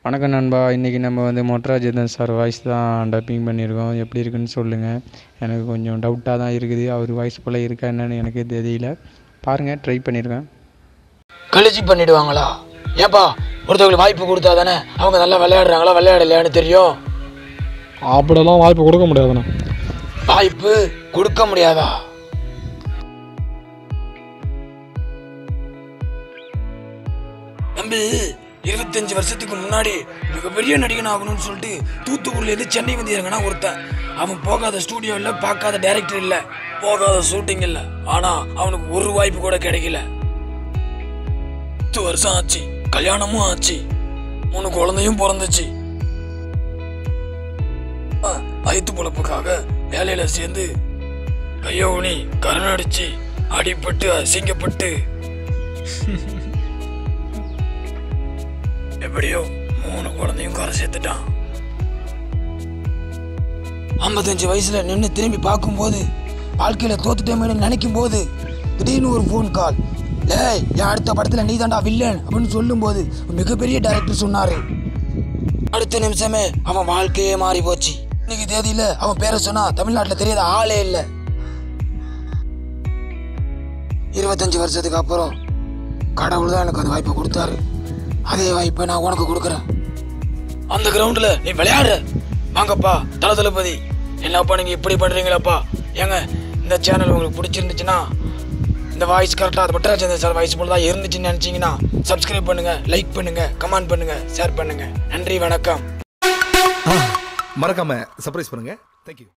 வணக்கம் நண்பா இன்றைக்கி நம்ம வந்து மொட்டராஜேந்தன் சார் வாய்ஸ் தான் டப்பிங் பண்ணியிருக்கோம் எப்படி இருக்குன்னு சொல்லுங்கள் எனக்கு கொஞ்சம் டவுட்டாக தான் இருக்குது அவர் வாய்ஸ் போல் இருக்கா என்னன்னு எனக்கே தெரியல பாருங்கள் ட்ரை பண்ணியிருக்கேன் கழிச்சு பண்ணிடுவாங்களா ஏப்பா ஒருத்தவங்களுக்கு வாய்ப்பு கொடுத்தா தானே அவங்க நல்லா விளையாடுறாங்களா விளையாடலையான்னு தெரியும் அப்படியெல்லாம் வாய்ப்பு கொடுக்க முடியாதுண்ணே வாய்ப்பு கொடுக்க முடியாதா தம்பி இருபத்தஞ்சு வருஷத்துக்கு முன்னாடி மிகப்பெரிய நடிகன் ஆகணும்னு சொல்லிட்டு தூத்துக்குடியில இருந்து சென்னை வந்து இறங்கினா ஒருத்தன் அவன் போகாத ஸ்டூடியோ இல்லை பார்க்காத டைரக்டர் இல்லை போகாத ஷூட்டிங் இல்லை ஆனா அவனுக்கு ஒரு வாய்ப்பு கூட கிடைக்கல பத்து வருஷம் ஆச்சு கல்யாணமும் ஆச்சு மூணு குழந்தையும் பிறந்துச்சு வயிற்று பொழப்புக்காக வேலையில சேர்ந்து கையோனி கரணடிச்சு அடிபட்டு அசிங்கப்பட்டு எப்படியோ மூணு குழந்தையும் கரை சேர்த்துட்டான் ஐம்பத்தஞ்சு வயசுல நின்று திரும்பி பார்க்கும்போது வாழ்க்கையில தோத்துட்டேமேனு நினைக்கும் போது திடீர்னு ஒரு ஃபோன் கால் லேய் என் அடுத்த படத்துல நீ தாண்டா வில்லன் அப்படின்னு சொல்லும்போது ஒரு மிகப்பெரிய டைரக்டர் சொன்னாரு அடுத்த நிமிஷமே அவன் வாழ்க்கையே மாறி போச்சு இன்னைக்கு தேதியில அவன் பேரை சொன்னா தமிழ்நாட்டுல தெரியாத ஆளே இல்ல இருபத்தஞ்சு வருஷத்துக்கு அப்புறம் கடவுள் தான் எனக்கு அந்த வாய்ப்பை கொடுத்தாரு அதே வாய்ப்பை நான் உனக்கு கொடுக்குறேன் அந்த கிரவுண்ட்ல நீ விளையாடுற வாங்கப்பா தல தளபதி என்னப்பா நீங்க இப்படி பண்றீங்களப்பா ஏங்க இந்த சேனல் உங்களுக்கு பிடிச்சிருந்துச்சுன்னா இந்த வாய்ஸ் கரெக்டாக அது பட்டராஜேந்திர சார் வாய்ஸ் போல தான் இருந்துச்சுன்னு நினச்சிங்கன்னா சப்ஸ்கிரைப் பண்ணுங்க லைக் பண்ணுங்க கமெண்ட் பண்ணுங்க ஷேர் பண்ணுங்க நன்றி வணக்கம் மறக்காம சர்ப்ரைஸ் பண்ணுங்க தேங்க்யூ